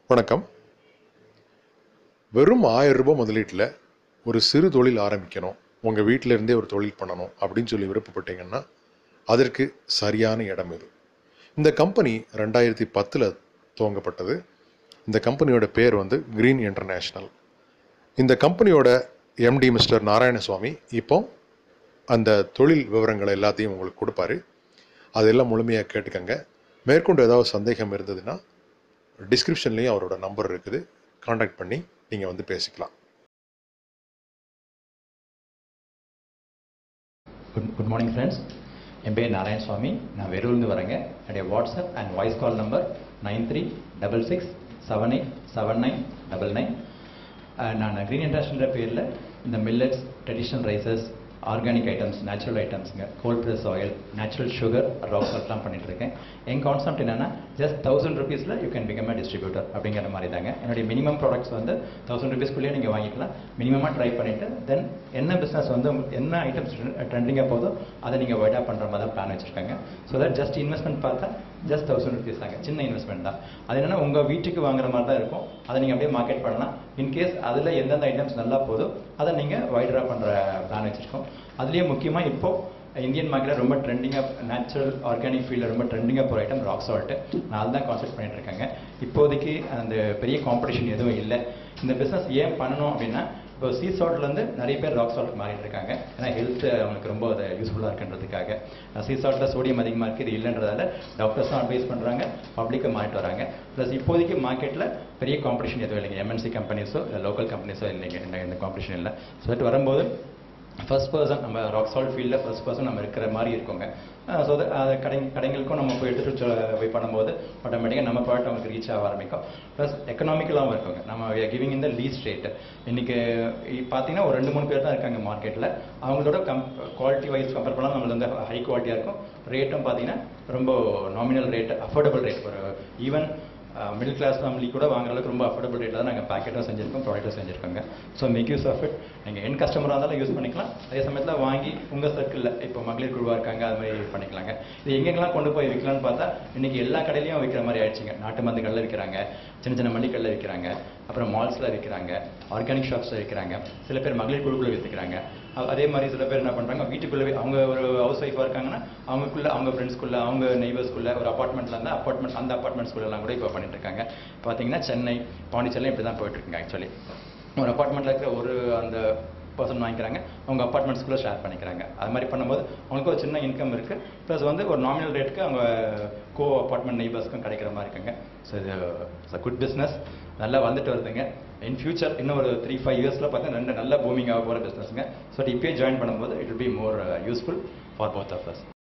வணக்கம் வெறும் ஆயிரம் ரூபாய் முதலீட்டில் ஒரு சிறு தொழில் ஆரம்பிக்கணும் உங்கள் வீட்டில இருந்தே ஒரு தொழில் பண்ணணும் அப்படின்னு சொல்லி விருப்பப்பட்டீங்கன்னா அதற்கு சரியான இடம் இது இந்த கம்பெனி ரெண்டாயிரத்தி பத்தில் துவங்கப்பட்டது இந்த கம்பெனியோட பேர் வந்து கிரீன் இன்டர்நேஷ்னல் இந்த கம்பெனியோட எம்டி மிஸ்டர் நாராயணசுவாமி இப்போ அந்த தொழில் விவரங்களை எல்லாத்தையும் உங்களுக்கு கொடுப்பாரு அதெல்லாம் முழுமையாக கேட்டுக்கங்க மேற்கொண்டு ஏதாவது சந்தேகம் இருந்ததுன்னா டிஸ்கிரிப்ஷன்லேயும் அவரோட நம்பர் இருக்குது காண்டாக்ட் பண்ணி நீங்கள் வந்து பேசிக்கலாம் குட் குட் மார்னிங் ஃப்ரெண்ட்ஸ் என் பேர் நாராயண சுவாமி நான் வெறூர்ந்து வரேங்க என்னுடைய WhatsApp and voice call number nine three double six seven eight seven nine double nine நான் க்ரீன் இன்டர்நேஷனல் பேரில் இந்த millets traditional rices organic items natural ஐட்டம்ஸுங்க cold press oil natural sugar rock சால்ட்லாம் பண்ணிட்டு இருக்கேன் என் கான்செப்ட் என்னன்னா ஜஸ்ட் தௌசண்ட் ருபீஸில் you can become a distributor அப்படிங்கிற மாதிரி தாங்க என்னுடைய மினிமம் ப்ராடக்ட்ஸ் வந்து தௌசண்ட் ருபீஸ்க்குள்ளேயே நீங்கள் வாங்கிக்கலாம் மினிமமாக ட்ரை பண்ணிவிட்டு தென் என்ன பிஸ்னஸ் வந்து உங்களுக்கு என்ன ஐட்டம்ஸ் ட்ரெண்டிங்காக போதோ அதை நீங்கள் வைடாக பண்ணுற மாதிரி தான் பிளான் வச்சுருக்காங்க ஸோ தட் ஜஸ்ட் இன்வெஸ்ட்மெண்ட் பார்த்தா ஜஸ்ட் தௌசண்ட் ருபீஸ் தாங்க சின்ன இன்வெஸ்ட்மெண்ட் தான் அது என்னன்னா உங்கள் வீட்டுக்கு வாங்குற மாதிரி தான் இருக்கும் அதை நீங்கள் அப்படியே மார்க்கெட் பண்ணலாம் இன்கேஸ் அதில் எந்தெந்த ஐட்டம்ஸ் நல்லா போதோ அதை நீங்கள் வைடராக பண்ணுற பிளான் வச்சுருக்கோம் அதுலேயே முக்கியமாக இப்போ இந்தியன் மார்க்கெட்டில் ரொம்ப ட்ரெண்டிங்காக நேச்சுரல் ஆர்கானிக் ஃபீல்டில் ரொம்ப ட்ரெண்டிங்காக போகிற ஐட்டம் ராக் சால்ட்டு நான் அதுதான் கான்செப்ட் பண்ணிட்டு இருக்காங்க இப்போதைக்கு அந்த பெரிய காம்படிஷன் எதுவும் இல்லை இந்த பிஸ்னஸ் ஏன் பண்ணணும் அப்படின்னா இப்போ சீ சால்ட்லேருந்து நிறைய பேர் ராக் சால்ட் மாறிட்டு இருக்காங்க ஏன்னா ஹெல்த் அவங்களுக்கு ரொம்ப அது யூஸ்ஃபுல்லாக இருக்குன்றதுக்காக சீ சால்ட்டில் சோடியம் அதிகமாக இருக்குது இது இல்லைன்றதால டாக்டர்ஸும் அட்வைஸ் பண்ணுறாங்க பப்ளிக்கை மாறிட்டு வராங்க ப்ளஸ் இப்போதைக்கு மார்க்கெட்டில் பெரிய காம்படிஷன் எதுவும் இல்லைங்க எம்என்சி கம்பெனிஸோ இல்லை லோக்கல் கம்பெனிஸோ இல்லைங்க இந்த- இந்த காம்படிஷன் இல்லை ஸோ தட் வரும்போது ஃபர்ஸ்ட் பர்சன் நம்ம ராக் சால்ட் ஃபீல்டில் ஃபர்ஸ்ட் பர்சன் நம்ம இருக்கிற மாதிரி இருக்கோங்க ஸோ அது கடை கடைங்களுக்கும் நம்ம போய் எடுத்துகிட்டு சொ- போய் பண்ணும்போது ஆட்டோமேட்டிக்காக நம்ம ப்ராடக்ட் நமக்கு ரீச் ஆக ஆரம்பிக்கும் ப்ளஸ் எக்கனாமிக்கலாகவும் இருக்குங்க நம்ம கிவிங் இந்த லீஸ்ட் ரேட் இன்னைக்கு இ- பார்த்தீங்கன்னா ஒரு ரெண்டு மூணு பேர் தான் இருக்காங்க மார்க்கெட்டில் அவங்களோட கம் குவாலிட்டி வைஸ் கம்பேர் பண்ணால் நம்மளுக்கு வந்து ஹை குவாலிட்டியாக இருக்கும் ரேட்டும் பார்த்தீங்கன்னா ரொம்ப நாமினல் ரேட் அஃபோர்டபுள் ரேட் ஒரு ஈவன் மிடில் கிளாஸ் ஃபேமிலி கூட வாங்குற அளவுக்கு ரொம்ப அஃபோர்டபுள் ரேட்டில் தான் நாங்கள் பேக்கெட்டும் செஞ்சிருக்கோம் ப்ராடக்ட்டும் செஞ்சிருக்கோங்க so make use of it நீங்கள் என் கஸ்டமராக இருந்தாலும் யூஸ் பண்ணிக்கலாம் அதே சமயத்தில் வாங்கி உங்கள் சர்க்கிளில் இப்போ மகளிர் குழுவாக இருக்காங்க அது மாதிரி பண்ணிக்கலாங்க இது எங்கெங்கெல்லாம் கொண்டு போய் விற்கலாம்னு பார்த்தா இன்னைக்கு எல்லா கடையிலையும் விற்கிற மாதிரி ஆயிடுச்சுங்க நாட்டு மருந்துகளில் விற்கிறாங்க சின்ன சின்ன மண்டிகளில் விற்கிறாங்க அப்புறம் மால்ஸில் விற்கிறாங்க ஆர்கானிக் ஷாப்ஸில் விற்கிறாங்க சில பேர் மகளிர் குழுக்குள்ள விற்றுக்கிறாங்க அதே மாதிரி சில பேர் என்ன பண்ணுறாங்க வீட்டுக்குள்ளவே அவங்க ஒரு ஹவுஸ் ஒய்ஃபாக இருக்காங்கன்னா அவங்களுக்குள்ள அவங்க ஃப்ரெண்ட்ஸ்குள்ள அவங்க நெய்பர்ஸ்குள்ள ஒரு அப்பார்ட்மெண்ட்ல இருந்தால் அப்பார்ட்மெண்ட் அந்த அப்பார்ட்மெண்ட்ஸ்குள்ளெல்லாம் கூட இப்போ பண்ணிட்டு இருக்காங்க பார்த்தீங்கன்னா சென்னை பாண்டிச்சேரியும் இப்படி தான் போயிட்டு இருக்குங்க ஆக்சுவலி ஒரு அப்பார்ட்மெண்ட்டில் இருக்கிற ஒரு அந்த பர்சன் வாங்கிக்கிறாங்க அவங்க அப்பார்ட்மெண்ட்ஸ்குள்ளே ஷேர் பண்ணிக்கிறாங்க அது மாதிரி பண்ணும்போது அவங்களுக்கு ஒரு சின்ன இன்கம் இருக்குது ப்ளஸ் வந்து ஒரு நாமினல் ரேட்டுக்கு அவங்க கோ அப்பார்ட்மெண்ட் நெய்பர்ஸ்க்கும் கிடைக்கிற மாதிரி இருக்குங்க ஸோ இது இட்ஸ் குட் பிஸ்னஸ் நல்லா வந்துட்டு வருதுங்க இன் ஃபியூச்சர் இன்னும் ஒரு த்ரீ ஃபைவ் இயர்ஸில் பார்த்தா ரெண்டு நல்ல பூமிங் ஆக போகிற பிஸ்னஸ்ங்க ஸோ இப்பயே ஜாயின் பண்ணும்போது it will be more useful for both of us